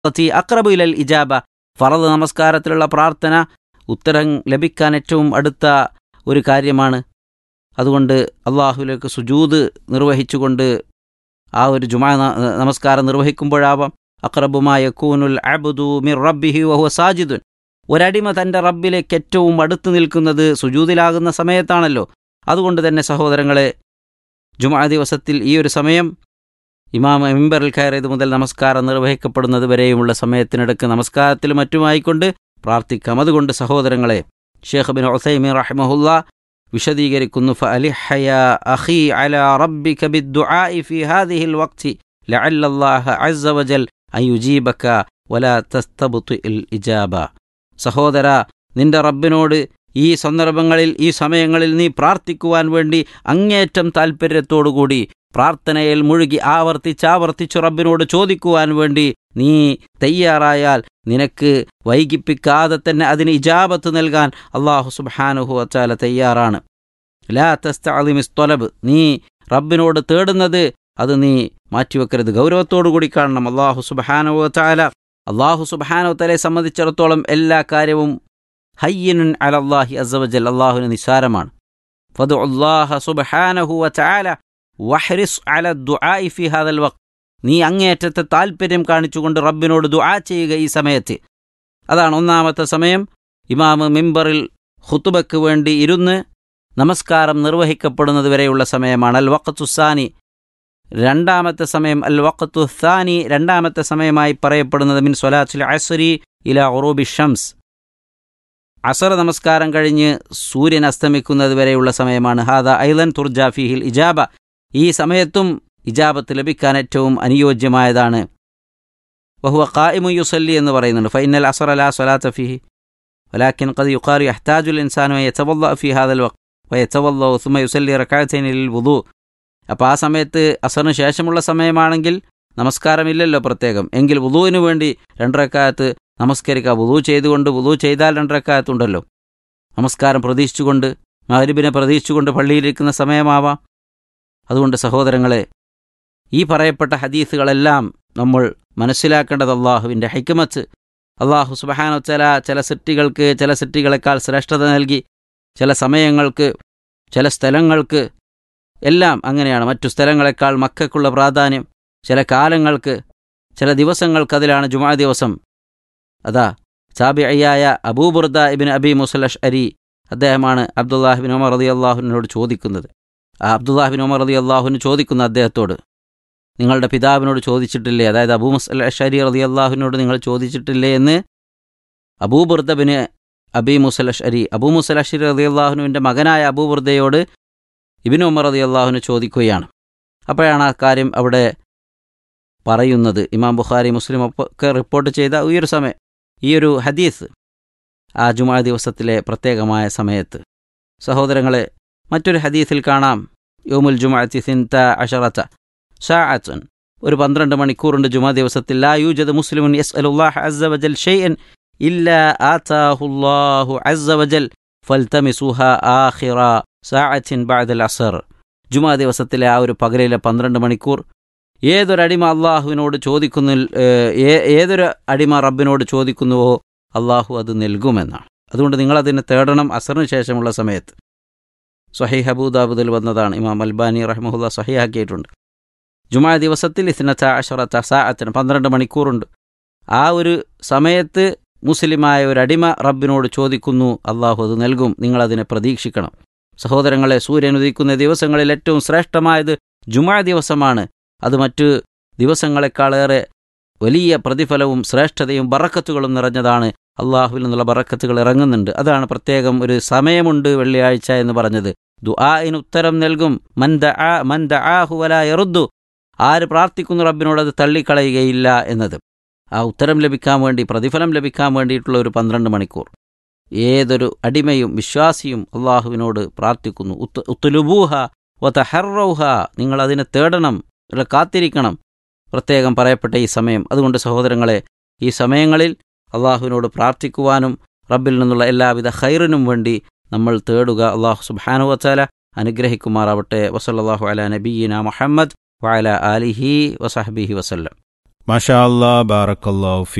ത്തി അക്രബു ഇലൽ ഇജാബ ഫറദ് നമസ്കാരത്തിലുള്ള പ്രാർത്ഥന ഉത്തരം ലഭിക്കാൻ ഏറ്റവും അടുത്ത ഒരു കാര്യമാണ് അതുകൊണ്ട് അള്ളാഹുലേക്ക് സുജൂദ് നിർവഹിച്ചുകൊണ്ട് ആ ഒരു ജുമാ ന- നമസ്കാരം നിർവഹിക്കുമ്പോഴാവാം അക്രബുമായ കൂനുൽ അബുദു മിർ റബ്ബിഹി വഹുവ സാജിദുൻ ഒരടിമ തൻ്റെ റബ്ബിലേക്ക് ഏറ്റവും അടുത്ത് നിൽക്കുന്നത് സുജൂദിലാകുന്ന സമയത്താണല്ലോ അതുകൊണ്ട് തന്നെ സഹോദരങ്ങളെ ജുമാ ദിവസത്തിൽ ഈ ഒരു സമയം ഇമാം മിമ്പറിൽ കയറിയത് മുതൽ നമസ്കാരം നിർവഹിക്കപ്പെടുന്നത് വരെയുമുള്ള സമയത്തിനിടക്ക് നമസ്കാരത്തിലും മറ്റുമായിക്കൊണ്ട് പ്രാർത്ഥിക്കാം അതുകൊണ്ട് സഹോദരങ്ങളെ ഷേഖ് ബിൻ ഉസൈമി റഹ്മഹുല്ല വിശദീകരിക്കുന്നു فألح يا أخي على ربك بالدعاء في هذه الوقت لعل الله عز وجل أن يجيبك ولا تستبطئ الإجابة സഹോദര നിന്റെ റബ്ബിനോട് ഈ സന്ദർഭങ്ങളിൽ ഈ സമയങ്ങളിൽ നീ പ്രാർത്ഥിക്കുവാൻ വേണ്ടി അങ്ങേറ്റം താൽപ്പര്യത്തോടുകൂടി പ്രാർത്ഥനയിൽ മുഴുകി ആവർത്തിച്ചാവർത്തിച്ചു റബ്ബിനോട് ചോദിക്കുവാൻ വേണ്ടി നീ തയ്യാറായാൽ നിനക്ക് വൈകിപ്പിക്കാതെ തന്നെ അതിന് ഇജാബത്ത് നൽകാൻ അള്ളാഹു സുബാനുഹു വച്ചാല തയ്യാറാണ് ലാ തസ്തലിമിസ്തൊലബ് നീ റബ്ബിനോട് തേടുന്നത് അത് നീ മാറ്റിവെക്കരുത് ഗൗരവത്തോടു കൂടി കാണണം അള്ളാഹു സുബാനുഹു വച്ചാല അള്ളാഹു സുബാനു തലെ സംബന്ധിച്ചിടത്തോളം എല്ലാ കാര്യവും ഹയ്യനുൻ അലല്ലാഹി അസവജൽ അള്ളാഹുവിന് നിസ്സാരമാണ് ഫതു അള്ളാഹ സുബാനഹു വച്ചാല വഹ്രിസ് അല ദുആഇ ഫി ഹാദൽ വഖ് നീ അങ്ങേയറ്റത്തെ താൽപ്പര്യം കാണിച്ചുകൊണ്ട് റബ്ബിനോട് ദുആ ചെയ്യുക ഈ സമയത്ത് അതാണ് ഒന്നാമത്തെ സമയം ഇമാമ് മിമ്പറിൽ ഖുത്തുബയ്ക്ക് വേണ്ടി ഇരുന്ന് നമസ്കാരം നിർവഹിക്കപ്പെടുന്നത് വരെയുള്ള സമയമാണ് അൽ വഖത്തുസാനി രണ്ടാമത്തെ സമയം അൽ വഖത്തു ഥാനി രണ്ടാമത്തെ സമയമായി പറയപ്പെടുന്നത് മിൻ സ്വലാത്തുൽ അസ്രി ഇല ഉറൂബി ഷംസ് അസർ നമസ്കാരം കഴിഞ്ഞ് സൂര്യൻ അസ്തമിക്കുന്നത് വരെയുള്ള സമയമാണ് ഹാദ ഐലൻ തുർജാഫിഹിൽ ഇജാബ ഈ സമയത്തും ഇജാബത്ത് ലഭിക്കാൻ ഏറ്റവും അനുയോജ്യമായതാണ് വഹുവ ഖായിമു യുസല്ലി എന്ന് പറയുന്നുണ്ട് ഫൈനൽ അസർ അലാ സ്വലാത്ത ഫിഹി ولكن قد يقال يحتاج الإنسان أن يتوضأ في هذا الوقت ويتوضأ ثم يصلي ركعتين للوضوء അപ്പോൾ ആ സമയത്ത് അസറിന് ശേഷമുള്ള സമയമാണെങ്കിൽ നമസ്കാരമില്ലല്ലോ പ്രത്യേകം എങ്കിൽ വുളുവിന് വേണ്ടി രണ്ടരക്കാലത്ത് നമസ്കരിക്കുക വുളു ചെയ്തുകൊണ്ട് വുളു ചെയ്താൽ രണ്ടരക്കാലത്തുണ്ടല്ലോ നമസ്കാരം പ്രതീക്ഷിച്ചുകൊണ്ട് മഹരിബിനെ പ്രതീക്ഷിച്ചുകൊണ്ട് പള്ളിയിലിരിക്കുന്ന സമയമാവാം അതുകൊണ്ട് സഹോദരങ്ങളെ ഈ പറയപ്പെട്ട ഹദീസുകളെല്ലാം നമ്മൾ മനസ്സിലാക്കേണ്ടത് അള്ളാഹുവിൻ്റെ ഹൈക്കമത്ത് അള്ളാഹു സുബഹാനോ ചില ചില സിറ്റികൾക്ക് ചില സിറ്റികളെക്കാൾ ശ്രേഷ്ഠത നൽകി ചില സമയങ്ങൾക്ക് ചില സ്ഥലങ്ങൾക്ക് എല്ലാം അങ്ങനെയാണ് മറ്റു സ്ഥലങ്ങളെക്കാൾ മക്കൾക്കുള്ള പ്രാധാന്യം ചില കാലങ്ങൾക്ക് ചില ദിവസങ്ങൾക്ക് അതിലാണ് ജുമാ ദിവസം അതാ സാബിഅയ്യായ അബൂബുർദ ഇബിൻ അബി മുസലഷ് അരി അദ്ദേഹമാണ് അബ്ദുല്ലാഹിബിൻ ഉമർ റതി അള്ളാഹുവിനോട് ചോദിക്കുന്നത് ആ അബ്ദുല്ലാഹിബിൻ ഉമർ റതി അള്ളാഹുവിന് ചോദിക്കുന്ന അദ്ദേഹത്തോട് നിങ്ങളുടെ പിതാവിനോട് ചോദിച്ചിട്ടില്ലേ അതായത് അബൂ മുസ് അഷരി റതി അള്ളാഹുവിനോട് നിങ്ങൾ ചോദിച്ചിട്ടില്ലേ എന്ന് അബൂബുർദബിന് അബി മുസലഷ് അരി അബൂ മുസലഷരി റതി അള്ളാഹുനുവിൻ്റെ മകനായ അബൂബുർദയോട് ഇബിൻ ഉമർ റതി അള്ളാഹുവിന് ചോദിക്കുകയാണ് അപ്പോഴാണ് ആ കാര്യം അവിടെ പറയുന്നത് ഇമാം ബുഖാരി മുസ്ലിം ഒക്കെ റിപ്പോർട്ട് ചെയ്ത ഈ ഒരു സമയം ഈ ഒരു ഹദീസ് ആ ജുമാ ദിവസത്തിലെ പ്രത്യേകമായ സമയത്ത് സഹോദരങ്ങളെ മറ്റൊരു ഹദീസിൽ കാണാം യോമുൽ ജുമാഅത്തി സിൻത അഷറത്ത ഷാഅത്തുൻ ഒരു പന്ത്രണ്ട് മണിക്കൂറുണ്ട് ജുമാ ദിവസത്തിൽ ലാ യൂജദ് മുസ്ലിമുൻ യസ് അലുല്ലാഹ് അസ്സ വജൽ ഷെയ്യൻ ഇല്ല ആതാഹുല്ലാഹു അസ്സ വജൽ ഫൽതമിസുഹ ആഖിറ സാഅത്തിൻ ബഅദൽ അസർ ജുമാ ദിവസത്തിലെ ആ ഒരു പകലിലെ പന്ത്രണ്ട് മണിക്കൂർ ഏതൊരടിമ അള്ളാഹുവിനോട് ചോദിക്കുന്നു ഏതൊരു അടിമ റബ്ബിനോട് ചോദിക്കുന്നുവോ അള്ളാഹു അത് നൽകുമെന്നാണ് അതുകൊണ്ട് നിങ്ങളതിനെ തേടണം അസറിന് ശേഷമുള്ള സമയത്ത് സഹീഹ് അബൂദാബുദിൽ വന്നതാണ് ഇമാം അൽബാനി റഹ്മുല്ല സഹിയാക്കിയിട്ടുണ്ട് ജുമാ ദിവസത്തിൽ ഇസ്നത്ത അഷറത്ത സാഅത്തിന് പന്ത്രണ്ട് മണിക്കൂറുണ്ട് ആ ഒരു സമയത്ത് മുസ്ലിമായ ഒരു അടിമ റബ്ബിനോട് ചോദിക്കുന്നു അള്ളാഹു അത് നൽകും നിങ്ങളതിനെ പ്രതീക്ഷിക്കണം സഹോദരങ്ങളെ സൂര്യൻ ഉദിക്കുന്ന ദിവസങ്ങളിൽ ഏറ്റവും ശ്രേഷ്ഠമായത് ജുമാ ദിവസമാണ് അത് മറ്റു ദിവസങ്ങളെക്കാളേറെ വലിയ പ്രതിഫലവും ശ്രേഷ്ഠതയും ബറക്കത്തുകളും നിറഞ്ഞതാണ് അള്ളാഹുവിൽ നിന്നുള്ള ബറക്കത്തുകൾ ഇറങ്ങുന്നുണ്ട് അതാണ് പ്രത്യേകം ഒരു സമയമുണ്ട് വെള്ളിയാഴ്ച എന്ന് പറഞ്ഞത് ദുആഇന് ഉത്തരം നൽകും മന്ദ ആ മന്ദ ആഹു വല എറുദ്ദു ആര് പ്രാർത്ഥിക്കുന്നു റബ്ബിനോട് അത് തള്ളിക്കളയുകയില്ല എന്നത് ആ ഉത്തരം ലഭിക്കാൻ വേണ്ടി പ്രതിഫലം ലഭിക്കാൻ വേണ്ടിയിട്ടുള്ള ഒരു പന്ത്രണ്ട് മണിക്കൂർ ഏതൊരു അടിമയും വിശ്വാസിയും അള്ളാഹുവിനോട് പ്രാർത്ഥിക്കുന്നു ഉത്ത് ഉത്തുലുബൂഹ വതഹറൗഹ നിങ്ങൾ അതിനെ തേടണം അല്ല കാത്തിരിക്കണം പ്രത്യേകം പറയപ്പെട്ട ഈ സമയം അതുകൊണ്ട് സഹോദരങ്ങളെ ഈ സമയങ്ങളിൽ അള്ളാഹുവിനോട് പ്രാർത്ഥിക്കുവാനും റബ്ബിൽ നിന്നുള്ള എല്ലാവിധ ഖൈറിനും വേണ്ടി നമ്മൾ തേടുക അള്ളാഹു സുബാനു വച്ചാല അനുഗ്രഹിക്കുമാറാവട്ടെ വസല്ലാഹു അല നബീന മുഹമ്മദ് വഅല ആലിഹി വസഹബിഹി വസല്ലം മാഷാ അല്ലാ ബാറക്കല്ലാഹു